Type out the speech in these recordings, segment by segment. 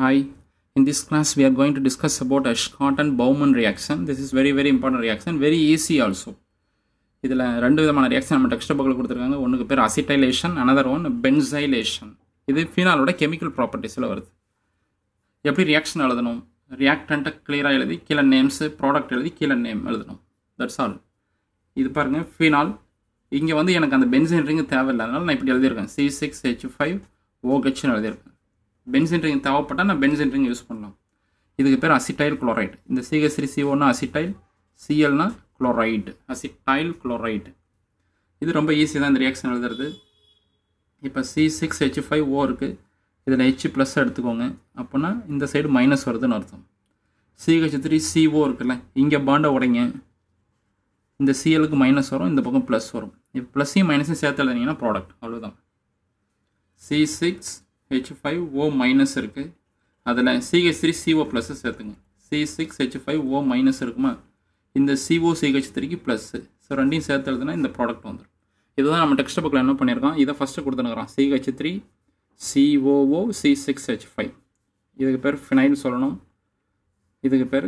Hi, in this class we are going to discuss about a Scott-Bowman reaction. This is very very important reaction, very easy also. இதில் ரெண்டு விதமான reaction நம்ம text புக்கில் கொடுத்துருக்காங்க ஒன்றுக்கு பேர் அசிட்டைலேஷன் அனதர் ஒன் பென்சைலேஷன் இது ஃபீனாலோட கெமிக்கல் ப்ராப்பர்ட்டிஸில் வருது எப்படி ரியாக்ஷன் எழுதணும் ரியாக்டண்ட்டை கிளியராக எழுதி கீழே நேம்ஸு ப்ராடக்ட் எழுதி கீழே நேம் எழுதணும் தட்ஸ் ஆல் இது பாருங்கள் ஃபீனால் இங்கே வந்து எனக்கு அந்த பென்சின் ரிங்கு தேவையில்லை அதனால நான் இப்படி எழுதியிருக்கேன் சி சிக்ஸ் ஹெச் ஃபைவ் ஓஹெச்னு எழுதியிருக்கேன் பென்சின் ரிங் தேவைப்பட்டால் நான் பென்சின் ரிங் யூஸ் பண்ணலாம் இதுக்கு பேர் அசிட்டைல் குளோரைடு இந்த சிஹெச் த்ரீ சிஓனா அசிட்டைல் சிஎல்னா குளோரைடு அசிட்டைல் குளோரைடு இது ரொம்ப ஈஸி தான் இந்த ரியாக்ஷன் எழுதுறது இப்போ C six H five O இருக்குது இதில் ஹெச் ப்ளஸ் எடுத்துக்கோங்க அப்போனா இந்த சைடு மைனஸ் வருதுன்னு அர்த்தம் சிஹெச் த்ரீ சிஓ இருக்குல்ல இங்கே பாண்டை உடைங்க இந்த சிஎலுக்கு மைனஸ் வரும் இந்த பக்கம் ப்ளஸ் வரும் இப்போ ப்ளஸ்ஸையும் மைனஸையும் சேர்த்து எழுதினீங்கன்னா ப்ராடக்ட் அவ்வளோதான் C six H five O minus இருக்குது அதில் சிஹெச் த்ரீ சிஓ ப்ளஸ்ஸு சேர்த்துங்க C six H five O minus இருக்குமா இந்த சிஓ சிஹெச் த்ரீக்கு ப்ளஸ்ஸு ஸோ ரெண்டையும் சேர்த்து எழுதுனா இந்த ப்ராடக்ட் வந்துடும் இதுதான் நம்ம டெக்ஸ்ட் புக்கில் என்ன பண்ணியிருக்கோம் இதை ஃபஸ்ட்டு கொடுத்துனுக்குறோம் CH three COO C six H five இதுக்கு பேர் ஃபினைல் சொல்லணும் இதுக்கு பேர்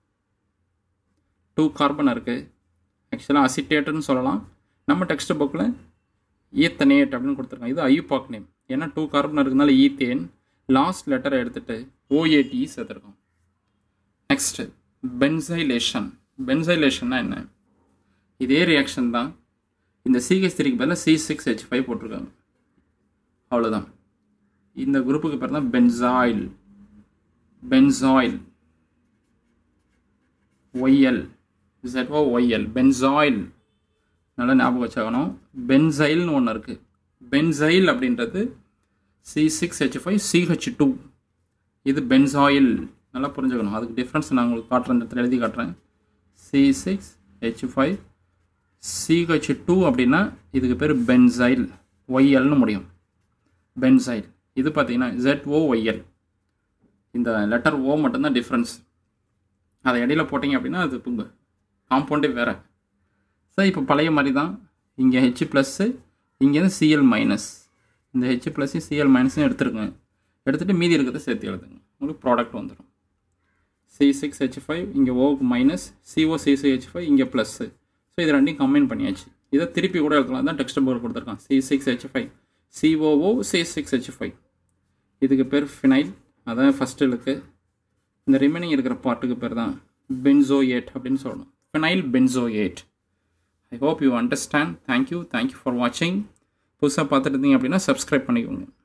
டூ கார்பன் இருக்குது ஆக்சுவலாக அசிட்டேட்டுன்னு சொல்லலாம் நம்ம டெக்ஸ்ட் புக்கில் ஈத்தனேட் அப்படின்னு கொடுத்துருக்கோம் இது ஐயூபாக் நேம் ஏன்னா டூ கார்பன் இருக்கிறதுனால ஈத்தேன் லாஸ்ட் லெட்டரை எடுத்துகிட்டு ஓஏடி சேர்த்துருக்கோம் நெக்ஸ்ட்டு பென்சைலேஷன் பென்சைலேஷன்னா என்ன இதே ரியாக்ஷன் தான் இந்த சிஹெச் த்ரீக்கு பதிலாக சி சிக்ஸ் ஹெச் ஃபைவ் போட்டிருக்காங்க அவ்வளோதான் இந்த குரூப்புக்கு பேர் தான் benzoyl benzoyl YL ZO YL benzoyl நல்லா ஞாபகம் வச்சாகணும் பென்சைல்னு ஒன்று இருக்குது பென்சைல் அப்படின்றது C six H five CH two இது பென்சாயில் நல்லா புரிஞ்சுக்கணும் அதுக்கு டிஃப்ரென்ஸ் நான் உங்களுக்கு காட்டுறேன் இந்த இடத்துல எழுதி காட்டுறேன் C six H five CH two அப்படின்னா இதுக்கு பேர் பென்சைல் ஒய்எல்னு முடியும் பென்சைல் இது பார்த்தீங்கன்னா ZO ஒய்எல் இந்த லெட்டர் ஓ மட்டும்தான் டிஃப்ரென்ஸ் அதை இடையில போட்டிங்க அப்படின்னா அது இப்போ காம்பவுண்டே வேறு சார் இப்போ பழைய மாதிரி தான் இங்கே ஹெச் ப்ளஸ்ஸு இங்கேருந்து சிஎல் மைனஸ் இந்த ஹெச் ப்ளஸ்ஸையும் சிஎல் மைனஸையும் எடுத்துருங்க எடுத்துகிட்டு மீதி இருக்கிறத சேர்த்து எழுதுங்க உங்களுக்கு ப்ராடக்ட் வந்துடும் சி சிக்ஸ் ஹெச் ஃபைவ் இங்கே ஓக்கு minus CO CC H five இங்கே ப்ளஸ்ஸு ஸோ இது ரெண்டையும் கம்பைன் பண்ணியாச்சு இதை திருப்பி கூட எழுதலாம் தான் டெக்ஸ்ட் புக் கொடுத்துருக்கான் C six H five COO C six H five இதுக்கு பேர் ஃபினைல் அதான் ஃபஸ்ட்டு இருக்கு இந்த ரிமைனிங் இருக்கிற பார்ட்டுக்கு பேர் தான் பென்சோயேட் அப்படின்னு சொல்லணும் phenyl benzoate I hope you understand thank you thank you for வாட்சிங் புதுசாக பார்த்துட்டு இருந்தீங்க அப்படின்னா சப்ஸ்கிரைப் பண்ணிக்கோங்க